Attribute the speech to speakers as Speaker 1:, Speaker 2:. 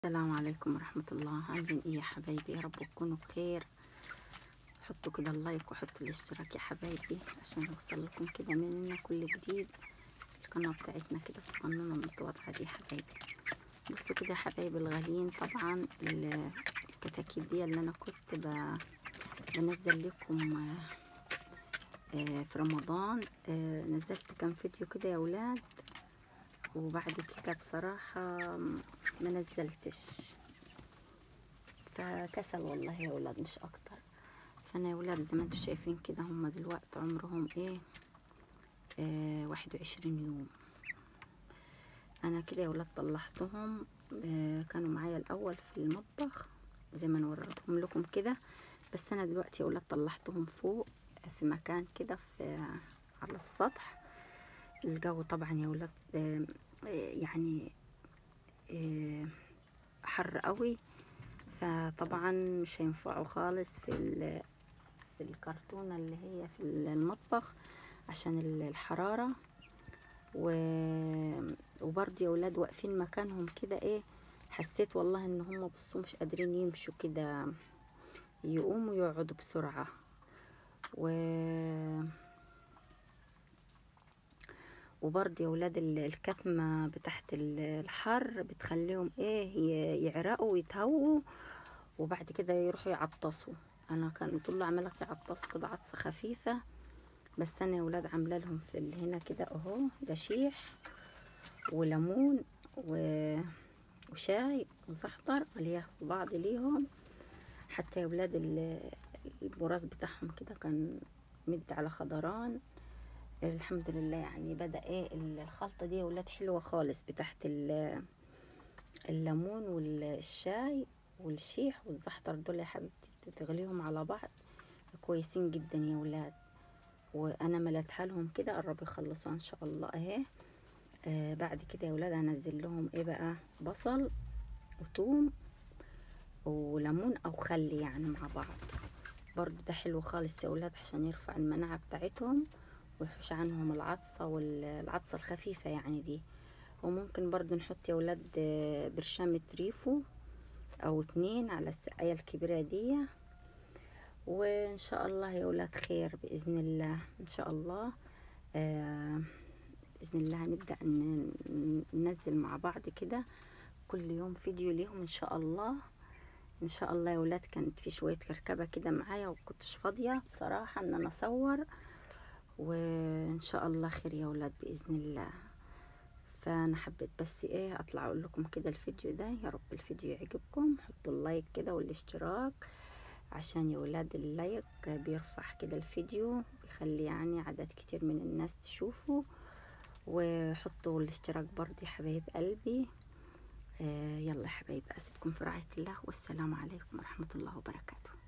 Speaker 1: السلام عليكم ورحمة الله عاملين ايه يا حبايبي يا رب تكونوا بخير حطوا كده اللايك وحطوا الاشتراك يا حبايبي عشان يوصل لكم كده مننا كل جديد القناة بتاعتنا كده الصغنونة المتواضعة دي يا حبايبي بصوا كده يا حبايبي الغاليين طبعا ال- الكتاكيت دي اللي انا كنت ب- بنزل لكم آه، آه، في رمضان آه، نزلت كام فيديو كده يا ولاد وبعد كده بصراحة ما نزلتش فكسل والله يا ولاد مش اكتر فانا يا ولاد زي ما انتم شايفين كده هم دلوقتي عمرهم ايه آه واحد وعشرين يوم انا كده يا ولاد طلعتهم آه كانوا معايا الاول في المطبخ زي ما انا وريتهم لكم كده بس انا دلوقتي يا ولاد طلعتهم فوق في مكان كده في على السطح الجو طبعا يا ولاد آه يعني آه حر قوي فطبعا مش هينفعوا خالص في ال- في الكرتونة اللي هي في المطبخ عشان ال- الحرارة و... وبرضه يا ولاد واقفين مكانهم كده ايه حسيت والله ان هم بصوا مش قادرين يمشوا كده يقوموا يقعدوا بسرعة و وبرضه يا ولاد ال- الكتمة بتاعت ال- الحر بتخليهم ايه ي- يعرقوا ويتهووا وبعد كده يروحوا يعطسوا انا كان طول عمالة يعطسوا كده عطسة خفيفة بس انا يا ولاد عاملة لهم في ال- هنا كده اهو دشيح وليمون و... وشاي وزعتر اللي في بعض ليهم حتى يا ولاد ال- البراز بتاعهم كده كان مد على خضران الحمد لله يعني بدأ ايه ال- الخلطة دي يا ولاد حلوة خالص بتاعت ال- الليمون والشاي والشيح والزعتر دول يا حبيبتي تغليهم على بعض كويسين جدا يا ولاد وانا ملتها لهم كده قربوا يخلصوا ان شاء الله اهي آه بعد كده يا ولاد هنزل لهم ايه بقى بصل وثوم وليمون او خل يعني مع بعض برضو ده حلو خالص يا ولاد عشان يرفع المناعة بتاعتهم ويحوش عنهم العطسة والعطسة الخفيفة يعني دي وممكن برضو نحط يا ولاد آه، برشامة ريفو او اتنين على السقاية الكبيرة دي وان شاء الله يا ولاد خير باذن الله ان شاء الله آه باذن الله هنبدا ن- ن- ننزل مع بعض كده كل يوم فيديو ليهم ان شاء الله ان شاء الله يا ولاد كانت في شويه كركبه كده معايا وكنتش فاضيه بصراحه ان انا اصور وان شاء الله خير يا ولاد باذن الله فانا حبيت بس ايه اطلع اقول لكم كده الفيديو ده يا رب الفيديو يعجبكم حطوا اللايك كده والاشتراك عشان يا ولاد اللايك بيرفع كده الفيديو بيخلي يعني عدد كتير من الناس تشوفه وحطوا الاشتراك برضه يا حبايب قلبي آه يلا يا حبايب اسيبكم في رعاية الله والسلام عليكم ورحمة الله وبركاته